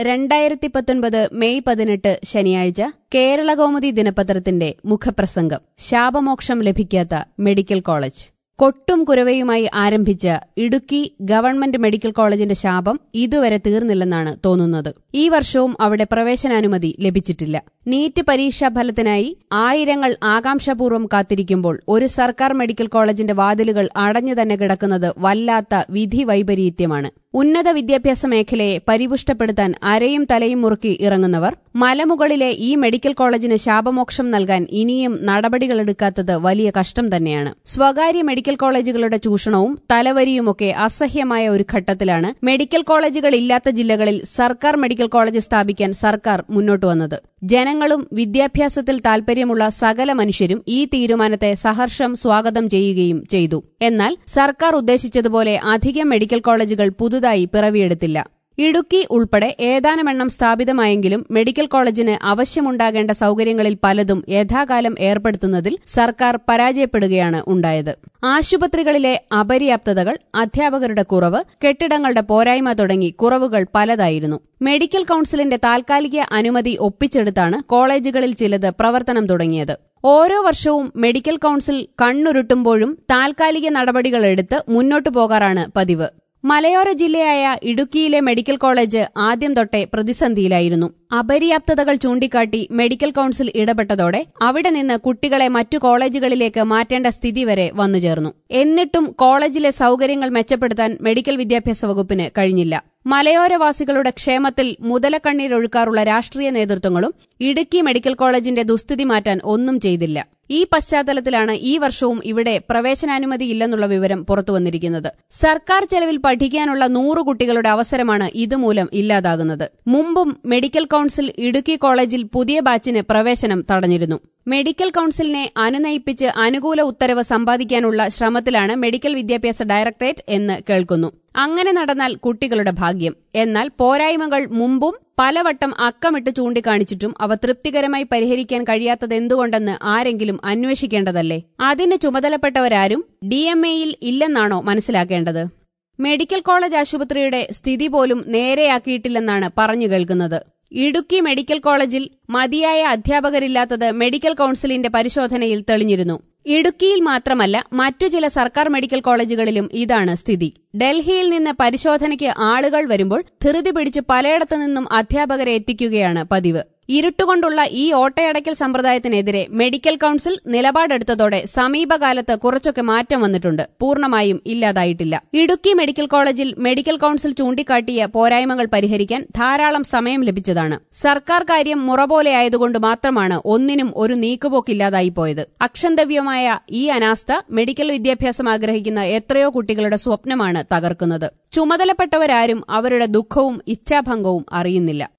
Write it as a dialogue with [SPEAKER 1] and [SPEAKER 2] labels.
[SPEAKER 1] രണ്ടായിരത്തി പത്തൊൻപത് മെയ് പതിനെട്ട് ശനിയാഴ്ച കേരളകൗമുദി ദിനപത്രത്തിന്റെ മുഖപ്രസംഗം ശാപമോക്ഷം ലഭിക്കാത്ത മെഡിക്കൽ കോളേജ് കൊട്ടും കുരവയുമായി ആരംഭിച്ച ഇടുക്കി ഗവൺമെന്റ് മെഡിക്കൽ കോളേജിന്റെ ശാപം ഇതുവരെ തീർന്നില്ലെന്നാണ് തോന്നുന്നത് ഈ വർഷവും അവിടെ പ്രവേശനാനുമതി ലഭിച്ചിട്ടില്ല നീറ്റ് പരീക്ഷാ ഫലത്തിനായി ആയിരങ്ങൾ ആകാംക്ഷാപൂർവ്വം കാത്തിരിക്കുമ്പോൾ ഒരു സർക്കാർ മെഡിക്കൽ കോളേജിന്റെ വാതിലുകൾ അടഞ്ഞു തന്നെ കിടക്കുന്നത് വല്ലാത്ത വിധി വൈപരീത്യമാണ് ഉന്നത വിദ്യാഭ്യാസ മേഖലയെ പരിപുഷ്ടപ്പെടുത്താൻ അരയും തലയും മുറുക്കി ഇറങ്ങുന്നവർ മലമുകളിലെ ഈ മെഡിക്കൽ കോളേജിന് ശാപമോക്ഷം നൽകാൻ ഇനിയും നടപടികളെടുക്കാത്തത് വലിയ കഷ്ടം തന്നെയാണ് സ്വകാര്യ മെഡിക്കൽ കോളേജുകളുടെ ചൂഷണവും തലവരിയുമൊക്കെ അസഹ്യമായ ഒരു ഘട്ടത്തിലാണ് മെഡിക്കൽ കോളേജുകൾ ഇല്ലാത്ത ജില്ലകളിൽ സർക്കാർ മെഡിക്കൽ കോളേജ് സ്ഥാപിക്കാൻ സർക്കാർ മുന്നോട്ട് വന്നത് ജനങ്ങളും വിദ്യാഭ്യാസത്തിൽ താൽപര്യമുള്ള സകല മനുഷ്യരും ഈ തീരുമാനത്തെ സഹർഷം സ്വാഗതം ചെയ്യുകയും ചെയ്തു എന്നാൽ സർക്കാർ ഉദ്ദേശിച്ചതുപോലെ അധികം മെഡിക്കൽ കോളേജുകൾ പുതുതായി പിറവിയെടുത്തില്ല ഇടുക്കി ഉൾപ്പെടെ ഏതാനുമെണ്ണം സ്ഥാപിതമായെങ്കിലും മെഡിക്കൽ കോളേജിന് ആവശ്യമുണ്ടാകേണ്ട സൌകര്യങ്ങളിൽ പലതും യഥാകാലം ഏർപ്പെടുത്തുന്നതിൽ സർക്കാർ പരാജയപ്പെടുകയാണ് ഉണ്ടായത് ആശുപത്രികളിലെ അപര്യാപ്തതകൾ അധ്യാപകരുടെ കുറവ് കെട്ടിടങ്ങളുടെ പോരായ്മ തുടങ്ങി കുറവുകൾ പലതായിരുന്നു മെഡിക്കൽ കൌൺസിലിന്റെ താൽക്കാലിക അനുമതി ഒപ്പിച്ചെടുത്താണ് കോളേജുകളിൽ ചിലത് പ്രവർത്തനം തുടങ്ങിയത് ഓരോ വർഷവും മെഡിക്കൽ കൌൺസിൽ കണ്ണുരുട്ടുമ്പോഴും താൽക്കാലിക നടപടികളെടുത്ത് മുന്നോട്ടു പോകാറാണ് പതിവ് മലയോര ജില്ലയായ ഇടുക്കിയിലെ മെഡിക്കൽ കോളേജ് ആദ്യം തൊട്ടേ പ്രതിസന്ധിയിലായിരുന്നു അപര്യാപ്തതകൾ ചൂണ്ടിക്കാട്ടി മെഡിക്കൽ കൌൺസിൽ ഇടപെട്ടതോടെ അവിടെ നിന്ന് കുട്ടികളെ മറ്റു കോളേജുകളിലേക്ക് മാറ്റേണ്ട സ്ഥിതി വരെ വന്നുചേർന്നു എന്നിട്ടും കോളേജിലെ സൌകര്യങ്ങൾ മെച്ചപ്പെടുത്താൻ മെഡിക്കൽ വിദ്യാഭ്യാസ വകുപ്പിന് കഴിഞ്ഞില്ല മലയോരവാസികളുടെ ക്ഷേമത്തിൽ മുതലക്കണ്ണീരൊഴുക്കാറുള്ള രാഷ്ട്രീയ നേതൃത്വങ്ങളും ഇടുക്കി മെഡിക്കൽ കോളേജിന്റെ ദുസ്ഥിതി മാറ്റാൻ ഒന്നും ചെയ്തില്ല ഈ പശ്ചാത്തലത്തിലാണ് ഈ വർഷവും ഇവിടെ പ്രവേശനാനുമതി ഇല്ലെന്നുള്ള വിവരം പുറത്തുവന്നിരിക്കുന്നത് സർക്കാർ ചെലവിൽ പഠിക്കാനുള്ള നൂറ് കുട്ടികളുടെ അവസരമാണ് ഇതുമൂലം ഇല്ലാതാകുന്നത് മുമ്പും മെഡിക്കൽ കൌൺസിൽ ഇടുക്കി കോളേജിൽ പുതിയ ബാച്ചിന് പ്രവേശനം തടഞ്ഞിരുന്നു മെഡിക്കൽ കൌൺസിലിനെ അനുനയിപ്പിച്ച് അനുകൂല ഉത്തരവ് സമ്പാദിക്കാനുള്ള ശ്രമത്തിലാണ് മെഡിക്കൽ വിദ്യാഭ്യാസ ഡയറക്ടറേറ്റ് എന്ന് കേൾക്കുന്നു അങ്ങനെ നടന്നാൽ കുട്ടികളുടെ ഭാഗ്യം എന്നാൽ പോരായ്മകൾ മുമ്പും പലവട്ടം അക്കമിട്ട് ചൂണ്ടിക്കാണിച്ചിട്ടും അവ തൃപ്തികരമായി പരിഹരിക്കാൻ കഴിയാത്തതെന്തുകൊണ്ടെന്ന് ആരെങ്കിലും അന്വേഷിക്കേണ്ടതല്ലേ അതിന് ചുമതലപ്പെട്ടവരാരും ഡിഎംഎയിൽ ഇല്ലെന്നാണോ മനസ്സിലാക്കേണ്ടത് മെഡിക്കൽ കോളേജ് ആശുപത്രിയുടെ സ്ഥിതി പോലും നേരെയാക്കിയിട്ടില്ലെന്നാണ് പറഞ്ഞു കേൾക്കുന്നത് ഇടുക്കി മെഡിക്കൽ കോളേജിൽ മതിയായ അധ്യാപകരില്ലാത്തത് മെഡിക്കൽ കൌൺസിലിന്റെ പരിശോധനയിൽ തെളിഞ്ഞിരുന്നു ഇടുക്കിയിൽ മാത്രമല്ല മറ്റു ചില സർക്കാർ മെഡിക്കൽ കോളേജുകളിലും ഇതാണ് സ്ഥിതി ഡൽഹിയിൽ നിന്ന് പരിശോധനയ്ക്ക് ആളുകൾ വരുമ്പോൾ ധൃതി പിടിച്ച് പലയിടത്തു നിന്നും അധ്യാപകരെ എത്തിക്കുകയാണ് പതിവ് ഇരുട്ടുകൊണ്ടുള്ള ഈ ഓട്ടയടയ്ക്കൽ സമ്പ്രദായത്തിനെതിരെ മെഡിക്കൽ കൌൺസിൽ നിലപാടെടുത്തതോടെ സമീപകാലത്ത് കുറച്ചൊക്കെ മാറ്റം വന്നിട്ടുണ്ട് പൂർണ്ണമായും ഇല്ലാതായിട്ടില്ല ഇടുക്കി മെഡിക്കൽ കോളേജിൽ മെഡിക്കൽ കൌൺസിൽ ചൂണ്ടിക്കാട്ടിയ പോരായ്മകൾ പരിഹരിക്കാൻ ധാരാളം സമയം ലഭിച്ചതാണ് സർക്കാർ കാര്യം മുറ പോലെയായതുകൊണ്ട് മാത്രമാണ് ഒന്നിനും ഒരു നീക്കുപോക്കില്ലാതായി പോയത് അക്ഷന്തവ്യമായ ഈ അനാസ്ഥ മെഡിക്കൽ വിദ്യാഭ്യാസം ആഗ്രഹിക്കുന്ന എത്രയോ കുട്ടികളുടെ സ്വപ്നമാണ് തകർക്കുന്നത് ചുമതലപ്പെട്ടവരാരും അവരുടെ ദുഃഖവും ഇച്ഛാഭംഗവും അറിയുന്നില്ല